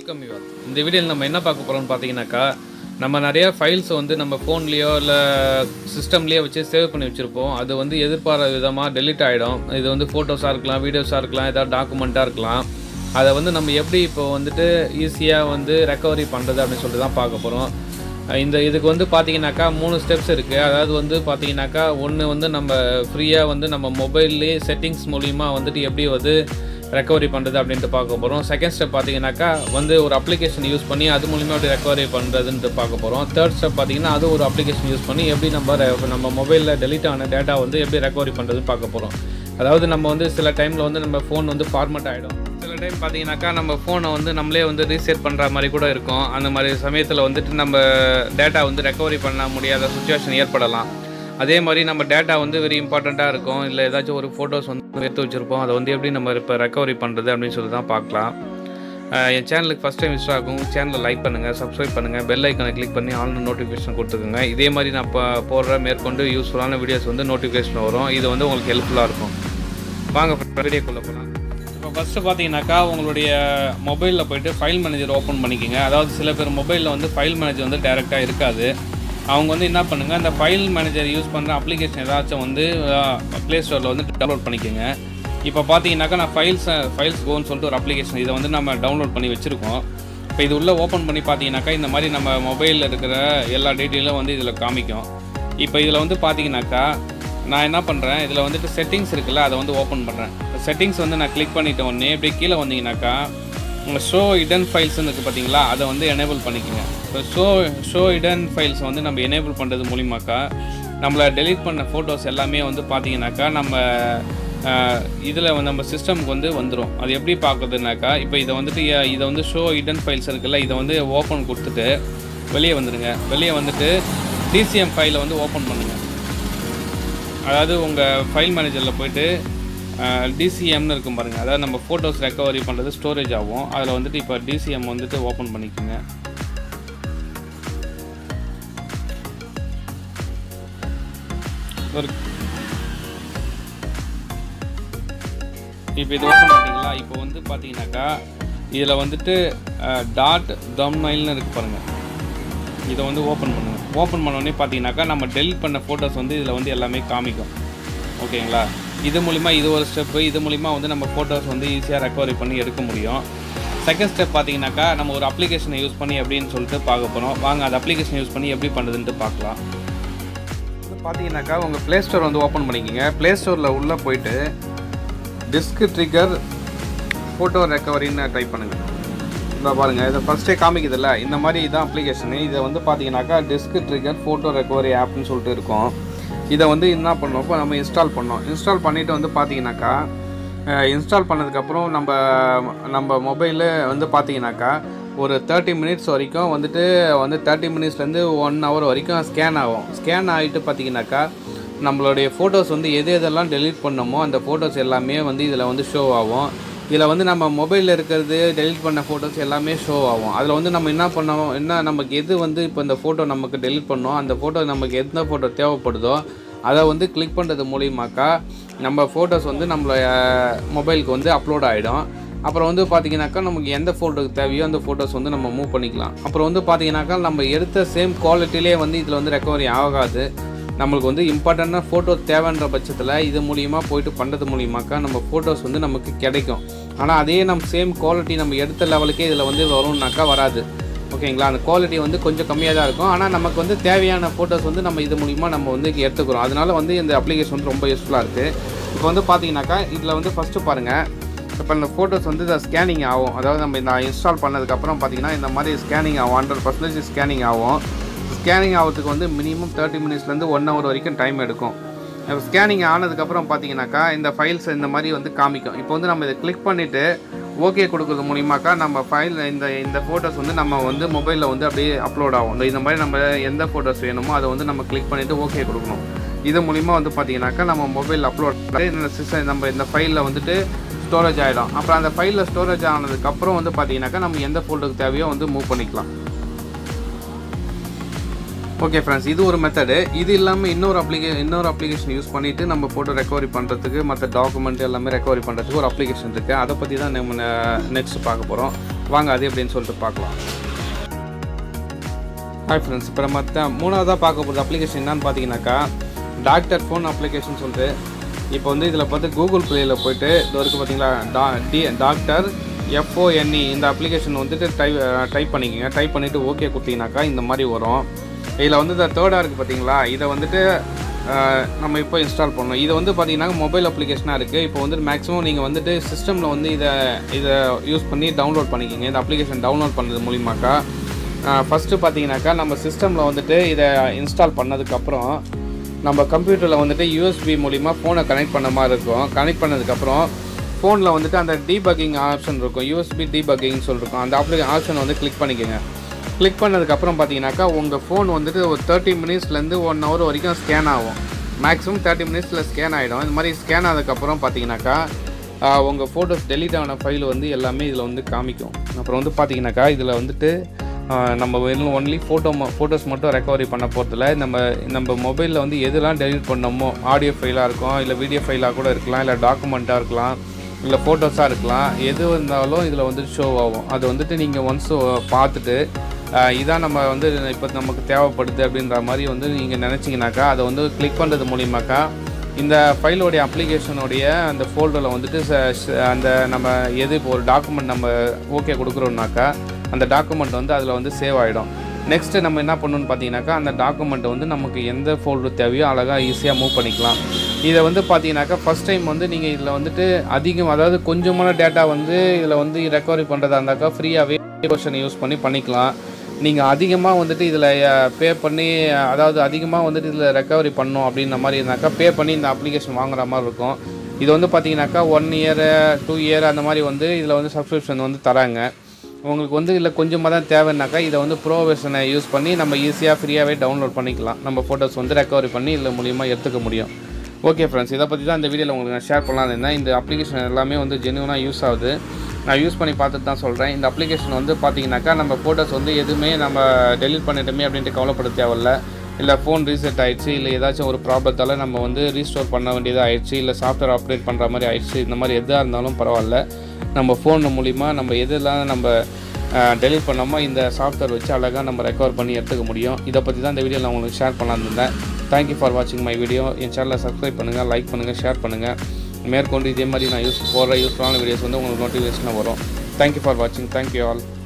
welcome you இந்த வீடியோவில் நம்ம என்ன பார்க்க போகிறோம்னு பார்த்தீங்கன்னாக்கா நம்ம நிறைய ஃபைல்ஸ் வந்து நம்ம ஃபோன்லேயோ இல்லை சிஸ்டம்லேயோ வச்சு சேவ் பண்ணி வச்சுருப்போம் அது வந்து எதிர்பாராத விதமாக டெலிட் ஆகிடும் இது வந்து ஃபோட்டோஸாக இருக்கலாம் வீடியோஸாக இருக்கலாம் ஏதாவது டாக்குமெண்ட்டாக இருக்கலாம் அதை வந்து நம்ம எப்படி இப்போ வந்துட்டு ஈஸியாக வந்து ரெக்கவரி பண்ணுறது அப்படின்னு சொல்லிட்டு தான் பார்க்க போகிறோம் இந்த இதுக்கு வந்து பார்த்தீங்கன்னாக்கா மூணு ஸ்டெப்ஸ் இருக்குது அதாவது வந்து பார்த்தீங்கன்னாக்கா ஒன்று வந்து நம்ம ஃப்ரீயாக வந்து நம்ம மொபைல்லே செட்டிங்ஸ் மூலிமா வந்துட்டு எப்படி வந்து ரெக்கவரி பண்ணுறது அப்படின்ட்டு பார்க்க போகிறோம் செகண்ட் ஸ்டெப் பார்த்தீங்கன்னாக்கா வந்து ஒரு அப்ளிகேஷன் யூஸ் பண்ணி அது மூலிமா எப்படி ரெக்கவரி பண்ணுறதுன்ட்டு பார்க்க போகிறோம் தேர்ட் ஸ்டெப் பார்த்தீங்கன்னா அது ஒரு அப்ளிகேஷன் யூஸ் பண்ணி எப்படி நம்ம re- நம்ம மொபைலில் டெலிட் ஆன டேட்டா வந்து எப்படி ரெக்கவரி பண்ணுறதுன்னு பார்க்க போகிறோம் அதாவது நம்ம வந்து சில டைமில் வந்து நம்ம ஃபோன் வந்து ஃபார்மட் ஆகிடும் சில டைம் பார்த்தீங்கன்னாக்கா நம்ம ஃபோனை வந்து நம்மளே வந்து ரீசெட் பண்ணுற மாதிரி கூட இருக்கும் அந்த மாதிரி சமயத்தில் வந்துட்டு நம்ம டேட்டா வந்து ரெக்கவரி பண்ண முடியாத சுச்சுவேஷன் ஏற்படலாம் அதே மாதிரி நம்ம டேட்டா வந்து வெரி இம்பார்ட்டண்ட்டாக இருக்கும் இல்லை ஏதாச்சும் ஒரு ஃபோட்டோஸ் வந்து எடுத்து வச்சுருப்போம் அதை வந்து எப்படி நம்ம இப்போ ரெக்கவரி பண்ணுறது அப்படின்னு சொல்லி தான் பார்க்கலாம் அஹ் என் சேனலுக்கு ஃபஸ்ட் டைம் விசிட் ஆகும் சேனலை லைக் பண்ணுங்கள் சப்ஸ்கிரைப் பண்ணுங்கள் பெல் ஐக்கனை கிளிக் பண்ணி ஆன்லைன் நோட்டிஃபிகேஷன் கொடுத்துக்குங்க இதே மாதிரி நான் இப்போ போடுற மேற்கொண்டு யூஸ்ஃபுல்லான வீடியோஸ் வந்து நோட்டிஃபிகேஷன் வரும் இது வந்து உங்களுக்கு ஹெல்ப்ஃபுல்லாக இருக்கும் வாங்க வீடியோக்குள்ளே போகலாம் இப்போ ஃபஸ்ட்டு பார்த்தீங்கன்னாக்கா உங்களுடைய மொபைலில் போயிட்டு ஃபைல் மேனேஜர் ஓப்பன் பண்ணிக்கோங்க அதாவது சில பேர் மொபைலில் வந்து ஃபைல் மேனேஜர் வந்து டைரெக்டாக இருக்காது அவங்க வந்து என்ன பண்ணுங்கள் அந்த ஃபைல் மேனேஜர் யூஸ் பண்ணுற அப்ளிகேஷன் ஏதாச்சும் வந்து ப்ளே ஸ்டோரில் வந்து டவுன்லோட் பண்ணிக்கோங்க இப்போ பார்த்தீங்கன்னாக்கா நான் ஃபைல்ஸ் ஃபைல்ஸ் கோன்னு சொல்லிட்டு ஒரு அப்ளிகேஷன் இதை வந்து நம்ம டவுன்லோட் பண்ணி வச்சுருக்கோம் இப்போ இது உள்ளே ஓப்பன் பண்ணி பார்த்தீங்கன்னாக்கா இந்த மாதிரி நம்ம மொபைலில் இருக்கிற எல்லா டீட்டெயிலும் வந்து இதில் காமிக்கும் இப்போ இதில் வந்து பார்த்தீங்கன்னாக்கா நான் என்ன பண்ணுறேன் இதில் வந்துட்டு செட்டிங்ஸ் இருக்குல்ல அதை வந்து ஓப்பன் பண்ணுறேன் செட்டிங்ஸ் வந்து நான் கிளிக் பண்ணிட்ட உடனே இப்படி கீழே வந்தீங்கன்னாக்கா உங்கள் ஷோ இடன் ஃபைல்ஸ்னு இருக்குது பார்த்தீங்களா அதை வந்து எனேபிள் பண்ணிக்கோங்க இப்போ ஷோ ஷோ இடன் ஃபைல்ஸ் வந்து நம்ம எனேபிள் பண்ணுறது மூலிமாக்கா நம்மளை டெலீட் பண்ண ஃபோட்டோஸ் எல்லாமே வந்து பார்த்தீங்கன்னாக்கா நம்ம இதில் நம்ம சிஸ்டமுக்கு வந்து வந்துடும் அது எப்படி பார்க்குறதுனாக்கா இப்போ இதை வந்துட்டு அஹ், இதை வந்து ஷோ இடன் ஃபைல்ஸ் இருக்குல்ல இதை வந்து ஓப்பன் கொடுத்துட்டு வெளியே வந்துடுங்க வெளியே வந்துட்டு டிசிஎம் ஃபைலை வந்து ஓப்பன் பண்ணுங்கள் அதாவது உங்கள் ஃபைல் மேனேஜரில் போயிட்டு டிசிஎம்னு இருக்கும் பாருங்கள் அதாவது நம்ம ஃபோட்டோஸ் ரெக்கவரி பண்ணுறது ஸ்டோரேஜ் ஆகும் அதில் வந்துட்டு இப்போ டிசிஎம் வந்துட்டு ஓப்பன் பண்ணிக்கோங்க ஒரு இப்போ இது ஓப்பன் பண்ணிட்டீங்களா இப்போ வந்து பார்த்தீங்கன்னாக்கா இதில் வந்துட்டு டாட் தம்னைல்னு இருக்கு பாருங்கள் இதை வந்து ஓப்பன் பண்ணுங்கள் ஓப்பன் உடனே பார்த்தீங்கன்னாக்கா நம்ம டெலிட் பண்ண ஃபோட்டோஸ் வந்து இதில் வந்து எல்லாமே காமிக்கும் ஓகேங்களா இது மூலிமா இது ஒரு ஸ்டெப்பு இது மூலிமா வந்து நம்ம ஃபோட்டோஸ் வந்து ஈஸியாக ரெக்கவரி பண்ணி எடுக்க முடியும் செகண்ட் ஸ்டெப் பார்த்தீங்கன்னாக்கா நம்ம ஒரு அப்ளிகேஷனை யூஸ் பண்ணி எப்படின்னு சொல்லிட்டு பார்க்க போகிறோம் வாங்க அந்த அப்ளிகேஷன் யூஸ் பண்ணி எப்படி பண்ணுறதுன்ட்டு பார்க்கலாம் இது பார்த்தீங்கன்னாக்கா உங்கள் ப்ளே ஸ்டோர் வந்து ஓப்பன் பண்ணிக்கோங்க ப்ளே ஸ்டோரில் உள்ளே போயிட்டு டிஸ்க் ட்ரிகர் ஃபோட்டோ ரெக்கவரின்னு டைப் பண்ணுங்கள் இந்த பாருங்கள் இதை ஃபஸ்ட்டே காமிக்குதுல்ல இந்த மாதிரி இதான் அப்ளிகேஷனு இதை வந்து பார்த்தீங்கன்னாக்கா டிஸ்க் ட்ரிகர் ஃபோட்டோ ரெக்கவரி ஆப்னு சொல்லிட்டு இருக்கும் இதை வந்து என்ன பண்ணோம் இப்போ நம்ம இன்ஸ்டால் பண்ணோம் இன்ஸ்டால் பண்ணிவிட்டு வந்து பார்த்தீங்கன்னாக்கா இன்ஸ்டால் பண்ணதுக்கப்புறம் நம்ம நம்ம மொபைலில் வந்து பார்த்தீங்கன்னாக்கா ஒரு தேர்ட்டி மினிட்ஸ் வரைக்கும் வந்துட்டு வந்து தேர்ட்டி மினிட்ஸ்லேருந்து ஒன் ஹவர் வரைக்கும் ஸ்கேன் ஆகும் ஸ்கேன் ஆகிட்டு பார்த்தீங்கன்னாக்கா நம்மளுடைய ஃபோட்டோஸ் வந்து எது எதெல்லாம் டெலீட் பண்ணோமோ அந்த ஃபோட்டோஸ் எல்லாமே வந்து இதில் வந்து ஷோ ஆகும் இதில் வந்து நம்ம மொபைலில் இருக்கிறது டெலீட் பண்ண ஃபோட்டோஸ் எல்லாமே ஷோ ஆகும் அதில் வந்து நம்ம என்ன பண்ணோம் என்ன நமக்கு எது வந்து இப்போ இந்த ஃபோட்டோ நமக்கு டெலீட் பண்ணோம் அந்த ஃபோட்டோ நமக்கு எந்த ஃபோட்டோ தேவைப்படுதோ அதை வந்து கிளிக் பண்ணுறது மூலியமாக்கா நம்ம ஃபோட்டோஸ் வந்து நம்மள மொபைலுக்கு வந்து அப்லோட் ஆகிடும் அப்புறம் வந்து பார்த்தீங்கன்னாக்கா நமக்கு எந்த ஃபோட்டோக்கு தேவையோ அந்த ஃபோட்டோஸ் வந்து நம்ம மூவ் பண்ணிக்கலாம் அப்புறம் வந்து பார்த்தீங்கன்னாக்கா நம்ம எடுத்த சேம் குவாலிட்டிலே வந்து இதில் வந்து ரெக்கவரி ஆகாது நம்மளுக்கு வந்து இம்பார்ட்டண்ட்டான ஃபோட்டோ தேவைன்ற பட்சத்தில் இது மூலியமாக போயிட்டு பண்ணுறது மூலியமாக்கா நம்ம ஃபோட்டோஸ் வந்து நமக்கு கிடைக்கும் ஆனால் அதே நம்ம சேம் குவாலிட்டி நம்ம எடுத்த லெவலுக்கே இதில் வந்து வரும்னாக்கா வராது ஓகேங்களா அந்த குவாலிட்டி வந்து கொஞ்சம் கம்மியாக தான் இருக்கும் ஆனால் நமக்கு வந்து தேவையான ஃபோட்டோஸ் வந்து நம்ம இது மூலிமா நம்ம வந்து எடுத்துக்கிறோம் அதனால வந்து இந்த அப்ளிகேஷன் வந்து ரொம்ப யூஸ்ஃபுல்லாக இருக்குது இப்போ வந்து பார்த்தீங்கன்னாக்கா இதில் வந்து ஃபஸ்ட்டு பாருங்கள் இப்போ இந்த ஃபோட்டோஸ் வந்து இதை ஸ்கேனிங் ஆகும் அதாவது நம்ம இந்த இன்ஸ்டால் பண்ணதுக்கப்புறம் பார்த்தீங்கன்னா இந்த மாதிரி ஸ்கேனிங் ஆகும் ஹண்ட்ரட் பர்சன்டேஜ் ஸ்கேனிங் ஆகும் ஸ்கேனிங் ஆகிறதுக்கு வந்து மினிமம் தேர்ட்டி மினிட்ஸ்லேருந்து ஒன் ஹவர் வரைக்கும் டைம் எடுக்கும் ஸ்கேனிங் ஆனதுக்கப்புறம் பார்த்தீங்கன்னாக்கா இந்த ஃபைல்ஸ் இந்த மாதிரி வந்து காமிக்கும் இப்போ வந்து நம்ம இதை கிளிக் பண்ணிவிட்டு ஓகே கொடுக்குறது மூலியமாக்கா நம்ம ஃபைல் இந்த இந்த ஃபோட்டோஸ் வந்து நம்ம வந்து மொபைலில் வந்து அப்படியே அப்லோட் ஆகும் இந்த- இந்த மாதிரி நம்ம எந்த ஃபோட்டோஸ் வேணுமோ அதை வந்து நம்ம கிளிக் பண்ணிவிட்டு ஓகே கொடுக்கணும் இது மூலிமா வந்து பார்த்தீங்கன்னாக்கா நம்ம மொபைல் அப்லோட் இந்த சிஸ்டம் நம்ம இந்த ஃபைலில் வந்துட்டு ஸ்டோரேஜ் ஆகிடும் அப்புறம் அந்த ஃபைலில் ஸ்டோரேஜ் ஆனதுக்கப்புறம் வந்து பார்த்தீங்கன்னாக்கா நம்ம எந்த ஃபோட்டோக்கு தேவையோ வந்து மூவ் பண்ணிக்கலாம் ஓகே ஃப்ரெண்ட்ஸ் இது ஒரு மெத்தடு இது இல்லாமல் இன்னொரு அப்ளிகே இன்னொரு அப்ளிகேஷன் யூஸ் பண்ணிவிட்டு நம்ம ஃபோட்டோ ரெக்கவரி பண்ணுறதுக்கு மற்ற டாக்குமெண்ட் எல்லாமே ரெக்கவரி பண்ணுறதுக்கு ஒரு அப்ளிகேஷன் இருக்குது அதை பற்றி தான் நம்ம நெக்ஸ்ட் பார்க்க போகிறோம் வாங்க அது எப்படின்னு சொல்லிட்டு பார்க்கலாம் ஹாய் ஃப்ரெண்ட்ஸ் இப்போ நம்ம த- மூணாவதாக பார்க்க போகிறது அப்ளிகேஷன் என்னன்னு பார்த்தீங்கன்னாக்கா டாக்டர் ஃபோன் அப்ளிகேஷன் சொல்லிட்டு இப்போ வந்து இதில் பார்த்து கூகுள் ப்ளேயில் போயிட்டு இது வரைக்கும் பார்த்தீங்களா டா டி டாக்டர் எஃப்ஓஎன்இ இந்த அப்ளிகேஷன் வந்துட்டு டைப் டைப் பண்ணிக்கோங்க டைப் பண்ணிவிட்டு ஓகே கொடுத்தீங்கன்னாக்கா இந்த மாதிரி வரும் இதில் வந்து இந்த தேர்டாக இருக்குது பார்த்தீங்களா இதை வந்துட்டு அஹ், நம்ம இப்போ இன்ஸ்டால் பண்ணணும் இது வந்து பார்த்தீங்கன்னா மொபைல் அப்ளிகேஷனாக இருக்குது இப்போ வந்து மேக்ஸிமம் நீங்கள் வந்துட்டு சிஸ்டமில் வந்து இதை இதை யூஸ் பண்ணி டவுன்லோட் பண்ணிக்கிங்க இந்த அப்ளிகேஷன் டவுன்லோட் பண்ணது மூலியமாக்கா ஃபஸ்ட்டு பார்த்தீங்கன்னாக்கா நம்ம சிஸ்டமில் வந்துட்டு இதை இன்ஸ்டால் பண்ணதுக்கப்புறம் நம்ம கம்ப்யூட்டரில் வந்துட்டு யூஎஸ்பி மூலிமா ஃபோனை கனெக்ட் பண்ண மாதிரி இருக்கும் கனெக்ட் பண்ணதுக்கப்புறம் ஃபோனில் வந்துட்டு அந்த டீபக்கிங் ஆப்ஷன் இருக்கும் யூஎஸ்பி டீபக்கிங் சொல்லிருக்கும் அந்த அப்ளி ஆப்ஷனை வந்து கிளிக் பண்ணிக்கோங்க கிளிக் பண்ணதுக்கப்புறம் பார்த்தீங்கன்னாக்கா உங்கள் ஃபோன் வந்துட்டு ஒரு தேர்ட்டி மினிட்ஸ்லேருந்து ஒன் ஹவர் வரைக்கும் ஸ்கேன் ஆகும் மேக்ஸிமம் தேர்ட்டி மினிட்ஸில் ஸ்கேன் ஆகிடும் இந்த மாதிரி ஸ்கேன் ஆனதுக்கப்புறம் பார்த்தீங்கன்னாக்கா உங்கள் ஃபோட்டோஸ் டெலீட் ஆன ஃபைல் வந்து எல்லாமே இதில் வந்து காமிக்கும் அப்புறம் வந்து பார்த்தீங்கன்னாக்கா இதில் வந்துட்டு ஆஹ் நம்ம வெறும் ஒன்லி ஃபோட்டோ ஃபோட்டோஸ் மட்டும் ரெக்கவரி பண்ண போகிறதில்ல நம்ம நம்ம மொபைலில் வந்து எதெல்லாம் டெலிட் பண்ணோமோ ஆடியோ ஃபைலாக இருக்கும் இல்லை வீடியோ ஃபைலாக கூட இருக்கலாம் இல்லை டாக்குமெண்ட்டாக இருக்கலாம் இல்லை ஃபோட்டோஸாக இருக்கலாம் எது இருந்தாலும் இதில் வந்துட்டு ஷோ ஆகும் அது வந்துட்டு நீங்கள் ஒன்ஸ் பார்த்துட்டு ஆஹ் இதான் நம்ம வந்து இப்போ நமக்கு தேவைப்படுது அப்படின்ற மாதிரி வந்து நீங்கள் நினச்சிங்கனாக்கா அதை வந்து கிளிக் பண்ணுறது மூலியமாக்கா இந்த ஃபைலோடைய அப்ளிகேஷனுடைய அந்த ஃபோல்டரில் வந்துட்டு ச- ச- அந்த நம்ம எது இப்போ ஒரு டாக்குமெண்ட் நம்ம ஓகே கொடுக்குறோம்னாக்கா அந்த டாக்குமெண்ட் வந்து அதில் வந்து சேவ் ஆகிடும் நெக்ஸ்ட்டு நம்ம என்ன பண்ணணும்னு பார்த்தீங்கன்னாக்கா அந்த டாக்குமெண்ட்டை வந்து நமக்கு எந்த ஃபோல்டர் தேவையோ அழகாக ஈஸியாக மூவ் பண்ணிக்கலாம் இதை வந்து பார்த்தீங்கன்னாக்கா ஃபஸ்ட் டைம் வந்து நீங்கள் இதில் வந்துட்டு அதிகம் அதாவது கொஞ்சமான டேட்டா வந்து இதில் வந்து ரெக்கவரி பண்ணுறதா இருந்தாக்கா ஃப்ரீயாகவே வெர்ஷனை யூஸ் பண்ணி பண்ணிக்கலாம் நீங்கள் அதிகமாக வந்துட்டு இதில் பே பண்ணி அதாவது அதிகமாக வந்துட்டு இதில் ரெக்கவரி பண்ணணும் அப்படின்ற மாதிரி இருந்தாக்கா பே பண்ணி இந்த அப்ளிகேஷன் வாங்குற மாதிரி இருக்கும் இது வந்து பார்த்தீங்கன்னாக்கா ஒன் இயர் டூ இயர் அந்த மாதிரி வந்து இதில் வந்து சப்ஸ்கிரிப்ஷன் வந்து தராங்க உங்களுக்கு வந்து இதில் கொஞ்சமாக தான் தேவைன்னாக்கா இதை வந்து ப்ரோ வெர்ஷனை யூஸ் பண்ணி நம்ம ஈஸியாக ஃப்ரீயாகவே டவுன்லோட் பண்ணிக்கலாம் நம்ம ஃபோட்டோஸ் வந்து ரெக்கவரி பண்ணி இதில் மூலியமாக எடுத்துக்க முடியும் ஓகே ஃப்ரெண்ட்ஸ் இதை பற்றி தான் இந்த வீடியோவில் உங்களுக்கு நான் ஷேர் பண்ணலாம் இருந்தேன் இந்த அப்ளிகேஷன் எல்லாமே வந்து ஜெனுவனாக யூஸ் ஆகுது நான் யூஸ் பண்ணி பார்த்துட்டு தான் சொல்கிறேன் இந்த அப்ளிகேஷன் வந்து பார்த்தீங்கன்னாக்கா நம்ம ஃபோட்டோஸ் வந்து எதுவுமே நம்ம டெலிட் பண்ணிட்டோமே அப்படின்ட்டு கவலைப்பட தேவையில்ல இல்லை ஃபோன் ரீசெட் ஆயிடுச்சு இல்லை ஏதாச்சும் ஒரு ப்ராப்ளத்தால் நம்ம வந்து ரீஸ்டோர் பண்ண வேண்டியதாக ஆயிடுச்சு இல்லை சாஃப்ட்வேர் அப்டேட் பண்ணுற மாதிரி ஆயிடுச்சு இந்த மாதிரி எதாக இருந்தாலும் பரவாயில்ல நம்ம ஃபோன் மூலிமா நம்ம எதெல்லாம் நம்ம டெலிட் பண்ணாமல் இந்த சாஃப்ட்வேர் வச்சு அழகாக நம்ம ரெக்கவர் பண்ணி எடுத்துக்க முடியும் இதை பற்றி தான் இந்த வீடியோ நான் உங்களுக்கு ஷேர் பண்ணலான்னு இருந்தேன் தேங்க்யூ ஃபார் வாட்சிங் மை வீடியோ என் சேனலை சப்ஸ்கிரைப் பண்ணுங்கள் லைக் பண்ணுங்கள் ஷேர் பண்ணுங்கள் மேற்கொண்டு இதே மாதிரி நான் யூஸ் போடுற யூஸ்ஃபுல்லான வீடியோஸ் வந்து உங்களுக்கு நோட்டிஃபிகேஷனாக வரும் தேங்க்யூ ஃபார் வாட்சிங் தேங்க்யூ ஆல்